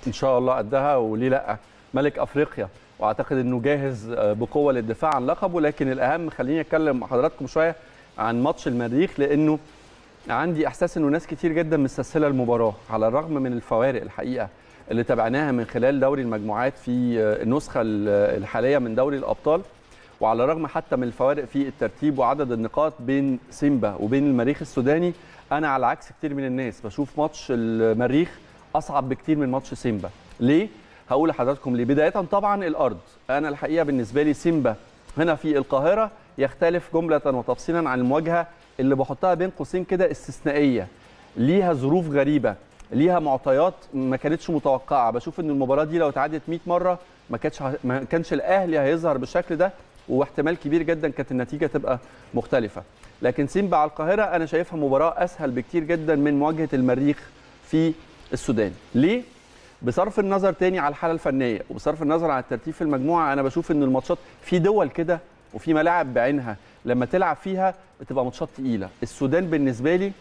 ان شاء الله قدها وليه لا ملك افريقيا واعتقد انه جاهز بقوه للدفاع عن لقبه لكن الاهم خليني اتكلم مع حضراتكم شويه عن ماتش المريخ لانه عندي احساس انه ناس كتير جدا مستسهله المباراه على الرغم من الفوارق الحقيقه اللي تابعناها من خلال دوري المجموعات في النسخه الحاليه من دوري الابطال وعلى الرغم حتى من الفوارق في الترتيب وعدد النقاط بين سيمبا وبين المريخ السوداني انا على عكس كتير من الناس بشوف ماتش المريخ اصعب بكتير من ماتش سيمبا ليه هقول لحضراتكم ليه بدايه طبعا الارض انا الحقيقه بالنسبه لي سيمبا هنا في القاهره يختلف جمله وتفصيلا عن المواجهه اللي بحطها بين قوسين كده استثنائيه ليها ظروف غريبه ليها معطيات ما كانتش متوقعه بشوف ان المباراه دي لو اتعادت 100 مره ما كانش ما كانش الاهلي هيظهر بالشكل ده واحتمال كبير جدا كانت النتيجه تبقى مختلفه لكن سيمبا على القاهره انا شايفها مباراه اسهل بكتير جدا من مواجهه المريخ في السودان ليه بصرف النظر تاني على الحاله الفنيه وبصرف النظر عن الترتيب في المجموعه انا بشوف ان الماتشات في دول كده وفي ملاعب بعينها لما تلعب فيها بتبقى ماتشات تقيله السودان بالنسبه لي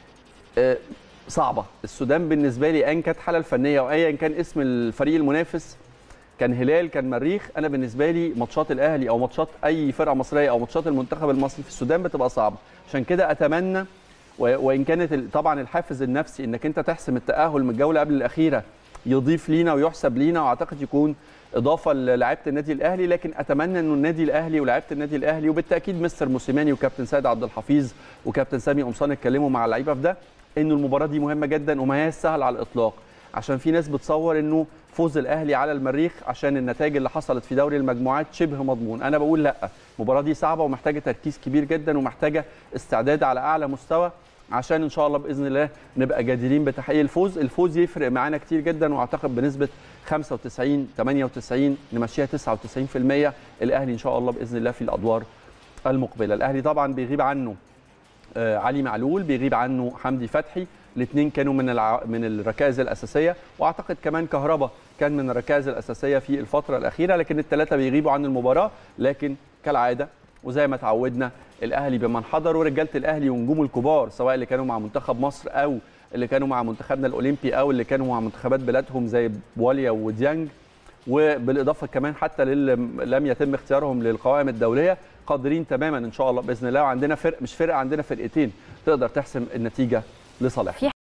صعبه السودان بالنسبه لي ايا كانت الحاله الفنيه وايا كان اسم الفريق المنافس كان هلال كان مريخ انا بالنسبه لي ماتشات الاهلي او ماتشات اي فرقه مصريه او ماتشات المنتخب المصري في السودان بتبقى صعبه عشان كده اتمنى وان كانت طبعا الحافز النفسي انك انت تحسم التاهل من الجوله قبل الاخيره يضيف لينا ويحسب لينا واعتقد يكون اضافه للاعيبه النادي الاهلي لكن اتمنى انه النادي الاهلي ولاعيبه النادي الاهلي وبالتاكيد مستر موسيماني وكابتن سيد عبد الحفيظ وكابتن سامي قمصان اتكلموا مع اللعيبه في ده انه المباراه دي مهمه جدا وما هي سهل على الاطلاق عشان في ناس بتصور انه فوز الاهلي على المريخ عشان النتائج اللي حصلت في دوري المجموعات شبه مضمون انا بقول لا المباراه دي صعبه ومحتاجه تركيز كبير جدا ومحتاجه استعداد على اعلى مستوى عشان ان شاء الله باذن الله نبقى جديرين بتحقيق الفوز الفوز يفرق معانا كتير جدا واعتقد بنسبه 95 98 نمشيها 99% الاهلي ان شاء الله باذن الله في الادوار المقبله الاهلي طبعا بيغيب عنه علي معلول بيغيب عنه حمدي فتحي الاثنين كانوا من الع... من الركائز الاساسيه واعتقد كمان كهربا كان من الركائز الاساسيه في الفتره الاخيره لكن الثلاثه بيغيبوا عن المباراه لكن كالعاده وزي ما تعودنا الاهلي بمن حضر ورجاله الاهلي ونجومه الكبار سواء اللي كانوا مع منتخب مصر او اللي كانوا مع منتخبنا الاولمبي او اللي كانوا مع منتخبات بلادهم زي بواليا وديانج وبالاضافه كمان حتى للي لم يتم اختيارهم للقوائم الدوليه قادرين تماما ان شاء الله باذن الله وعندنا فرق مش فرقه عندنا فرقتين تقدر تحسم النتيجه لصالحنا